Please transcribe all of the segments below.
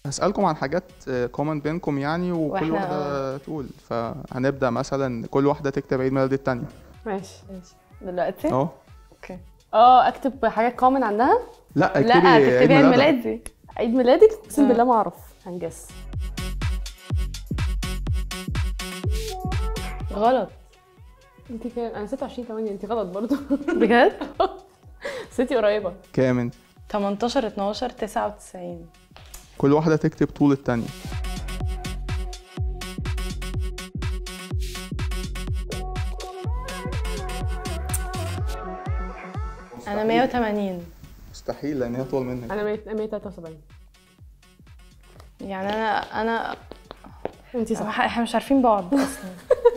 هسألكم عن حاجات كومن بينكم يعني وكل وإحنا- واحدة تقول فهنبدأ مثلا كل واحدة تكتب عيد ميلاد التانية ماشي ماشي دلوقتي اهو اوكي اه اكتب حاجات كومن عنها لا اكتبي لا تكتبي عيد ميلادها. ميلادي عيد ميلادك اقسم آه. بالله ما اعرف هنجس غلط انت كام انا 26 8 انت غلط برضو بجد ستي قريبه كام انت 18 12 99 كل واحدة تكتب طول التانية انا 180 مستحيل لان هي اطول منك انا 100 173 يعني انا انا انت صح صح احنا مش عارفين بعض اصلا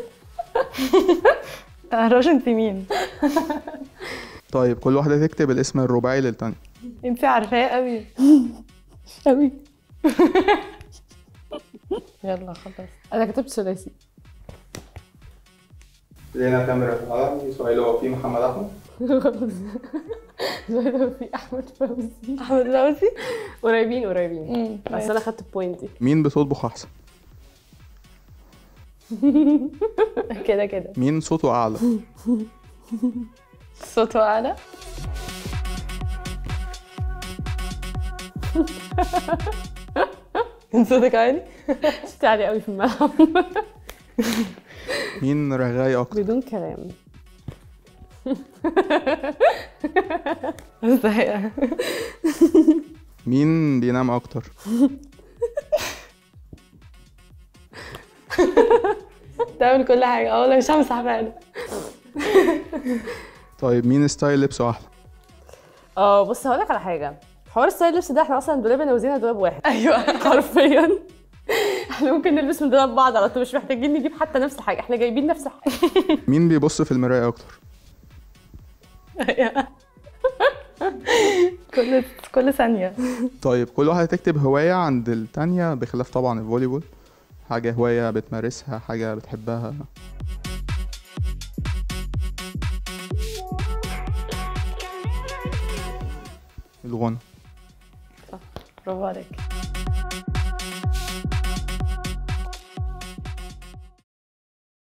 تعرفش انت مين طيب كل واحدة تكتب الاسم الرباعي للتانية انت عارفاه قوي قوي يلا خلاص انا كتبت ثلاثي لينا كاميرا تعالى سؤال هو في محمد احمد في احمد فوزي احمد فوزي قريبين قريبين بس بس انا خدت بوينتي مين بتطبخ احسن كده كده مين صوته اعلى صوته اعلى كان صوتك عالي شفتي عالي قوي في الملعب مين رغاي اكتر بدون كلام مستحيل مين بينام اكتر تعمل كل حاجه اه والله مش همسح بالي طيب مين ستايل لبسه احلى اه بص هقول لك على حاجه حوار ستايل اللبس ده احنا اصلا دولابنا وزينه دولاب واحد ايوه حرفيا احنا ممكن نلبس من دولاب بعض على طول مش محتاجين نجيب حتى نفس الحاجه احنا جايبين نفس الحاجه مين بيبص في المراية اكتر كل كل ثانيه طيب كل واحدة تكتب هواية عند التانية بخلاف طبعا الفولي بول حاجة هواية بتمارسها حاجة بتحبها الغنى برافو عليك